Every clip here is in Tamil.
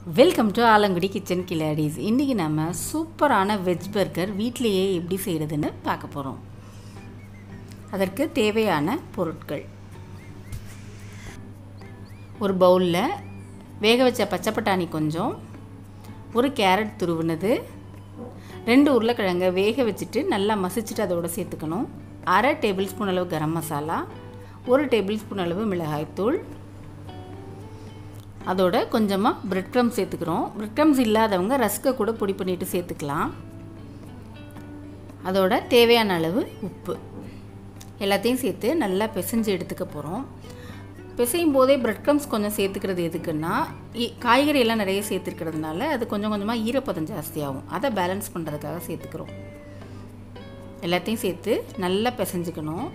welcome to Alangudi kitchen Gladys இன்றைக்கி நம்ம சூப்பரான வெஜ் பர்கர் வீட்டிலேயே எப்படி செய்கிறதுன்னு பார்க்க போகிறோம் அதற்கு தேவையான பொருட்கள் ஒரு பவுலில் வேக வச்ச பச்சை பட்டாணி கொஞ்சம் ஒரு கேரட் துருவினது ரெண்டு உருளைக்கிழங்க வேக வச்சுட்டு நல்லா மசிச்சுட்டு அதோட சேர்த்துக்கணும் அரை டேபிள் ஸ்பூன் அளவு கரம் மசாலா ஒரு டேபிள் ஸ்பூன் அளவு மிளகாய்த்தூள் அதோட கொஞ்சமாக பிரெட் க்ரம்ஸ் சேர்த்துக்கிறோம் பிரெட் க்ரம்ஸ் இல்லாதவங்க ரஸ்கை கூட பொடி பண்ணிவிட்டு சேர்த்துக்கலாம் அதோட தேவையான அளவு உப்பு எல்லாத்தையும் சேர்த்து நல்லா பிசைஞ்சு எடுத்துக்க போகிறோம் பிசையும் போதே பிரெட் க்ரம்ஸ் கொஞ்சம் சேர்த்துக்கிறது எதுக்குன்னா காய்கறி எல்லாம் நிறைய சேர்த்துருக்கிறதுனால அது கொஞ்சம் கொஞ்சமாக ஈரப்பதம் ஜாஸ்தியாகும் அதை பேலன்ஸ் பண்ணுறதுக்காக சேர்த்துக்கிறோம் எல்லாத்தையும் சேர்த்து நல்லா பிசைஞ்சுக்கணும்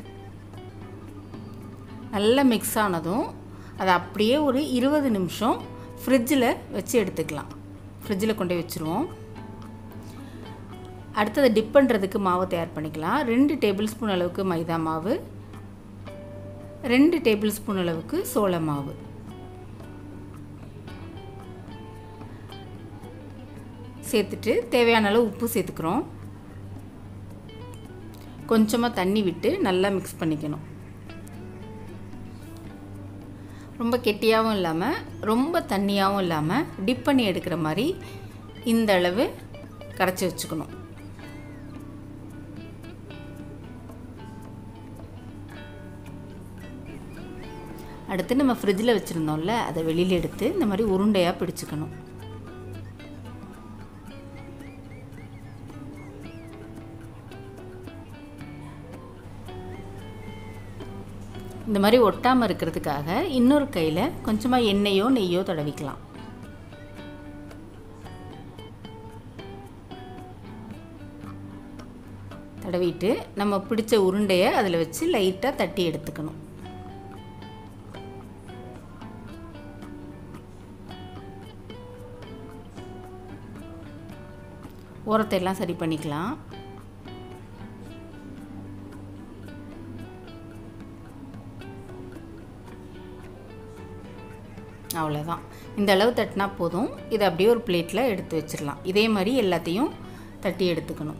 நல்லா மிக்ஸ் ஆனதும் அதை அப்படியே ஒரு இருபது நிமிஷம் ஃப்ரிட்ஜில் வச்சு எடுத்துக்கலாம் ஃப்ரிட்ஜில் கொண்டு வச்சுருவோம் அடுத்ததை டிப் பண்ணுறதுக்கு மாவு தயார் பண்ணிக்கலாம் ரெண்டு டேபிள் ஸ்பூன் அளவுக்கு மைதா மாவு ரெண்டு டேபிள் ஸ்பூன் அளவுக்கு சோள மாவு சேர்த்துட்டு தேவையான அளவு உப்பு சேர்த்துக்கிறோம் கொஞ்சமாக தண்ணி விட்டு நல்லா மிக்ஸ் பண்ணிக்கணும் ரொம்ப கெட்டியாகவும் இல்லாமல் ரொம்ப தண்ணியாகவும் இல்லாமல் டிப் பண்ணி எடுக்கிற மாதிரி இந்த அளவு கரைச்சி வச்சுக்கணும் அடுத்து நம்ம ஃப்ரிட்ஜில் வச்சுருந்தோம்ல அதை வெளியில் எடுத்து இந்த மாதிரி உருண்டையாக பிடிச்சிக்கணும் இந்த மாதிரி ஒட்டாமல் இருக்கிறதுக்காக இன்னொரு கையில் கொஞ்சமாக எண்ணெயோ நெய்யோ தடவிக்கலாம் தடவிட்டு நம்ம பிடிச்ச உருண்டையை அதில் வச்சு லைட்டாக தட்டி எடுத்துக்கணும் ஓரத்தை எல்லாம் சரி பண்ணிக்கலாம் அவ்வளோதான் இந்த அளவு தட்டினா போதும் இதை அப்படியே ஒரு பிளேட்டில் எடுத்து வச்சிடலாம் இதே மாதிரி எல்லாத்தையும் தட்டி எடுத்துக்கணும்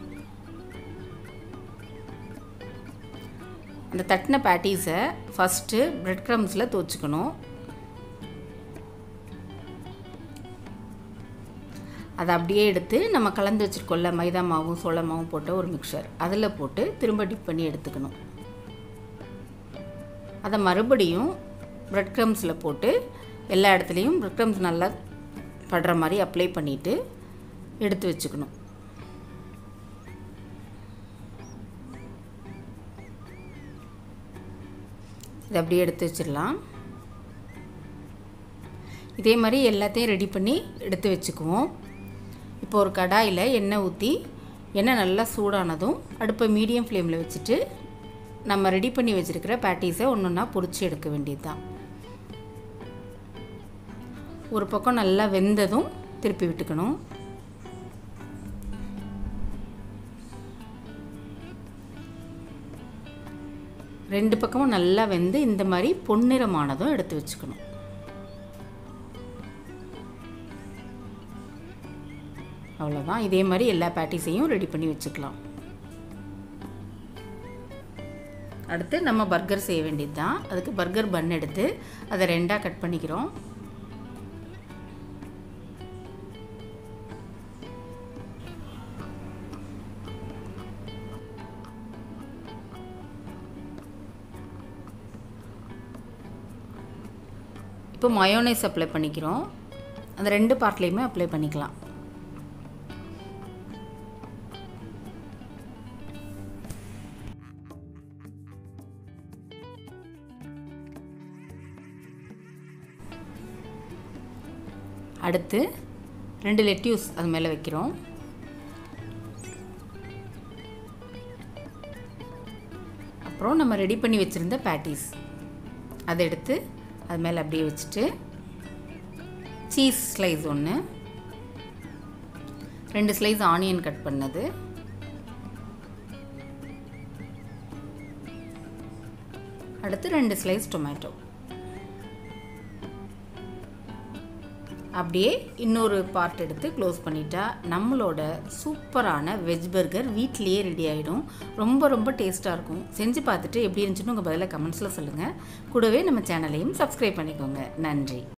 அந்த தட்டின பேட்டீஸை ஃபஸ்ட்டு ப்ரெட் க்ரம்ஸில் துவச்சிக்கணும் அதை அப்படியே எடுத்து நம்ம கலந்து வச்சுருக்கோம்ல மைதா மாவும் சோள மாவும் போட்ட ஒரு மிக்சர் அதில் போட்டு திரும்ப டிப் பண்ணி எடுத்துக்கணும் அதை மறுபடியும் ப்ரெட் க்ரம்ஸில் போட்டு எல்லா இடத்துலையும் ப்ரெட் க்ரம்ஸ் நல்லா படுற மாதிரி அப்ளை பண்ணிவிட்டு எடுத்து வச்சுக்கணும் இதை அப்படியே எடுத்து வச்சிடலாம் இதே மாதிரி எல்லாத்தையும் ரெடி பண்ணி எடுத்து வச்சுக்குவோம் இப்போ ஒரு கடாயில் எண்ணெய் ஊற்றி எண்ணெய் நல்லா சூடானதும் அடுப்பை மீடியம் ஃப்ளேமில் வச்சுட்டு நம்ம ரெடி பண்ணி வச்சுருக்கிற பேட்டீஸை ஒன்று ஒன்றா பொரிச்சு எடுக்க வேண்டியது தான் ஒரு பக்கம் நல்லா வெந்ததும் திருப்பி விட்டுக்கணும் ரெண்டு பக்கமும் நல்லா வெந்து இந்த மாதிரி பொன்னிறமானதும் எடுத்து வச்சுக்கணும் அவ்வளோதான் இதே மாதிரி எல்லா பேட்டிஸையும் ரெடி பண்ணி வச்சுக்கலாம் அடுத்து நம்ம பர்கர் செய்ய வேண்டியது தான் அதுக்கு பர்கர் பன் எடுத்து அதை ரெண்டாக கட் பண்ணிக்கிறோம் இப்போ மயோனைஸ் அப்ளை பண்ணிக்கிறோம் அந்த ரெண்டு பார்ட்லேயுமே அப்ளை பண்ணிக்கலாம் அடுத்து ரெண்டு லெட்யூஸ் அது மேலே வைக்கிறோம் அப்புறம் நம்ம ரெடி பண்ணி வச்சுருந்த பேட்டிஸ் அதை எடுத்து அது மேலே அப்படியே வச்சுட்டு சீஸ் ஸ்லைஸ் ஒன்று ரெண்டு ஸ்லைஸ் ஆனியன் கட் பண்ணது அடுத்து ரெண்டு ஸ்லைஸ் டொமேட்டோ அப்படியே இன்னொரு பார்ட் எடுத்து க்ளோஸ் பண்ணிட்டா நம்மளோட சூப்பரான வெஜ் பர்கர் வீட்லேயே ரெடி ஆகிடும் ரொம்ப ரொம்ப டேஸ்ட்டாக இருக்கும் செஞ்சு பார்த்துட்டு எப்படி இருந்துச்சுன்னு உங்கள் பதிலாக கமெண்ட்ஸில் சொல்லுங்கள் கூடவே நம்ம சேனலையும் சப்ஸ்கிரைப் பண்ணிக்கோங்க நன்றி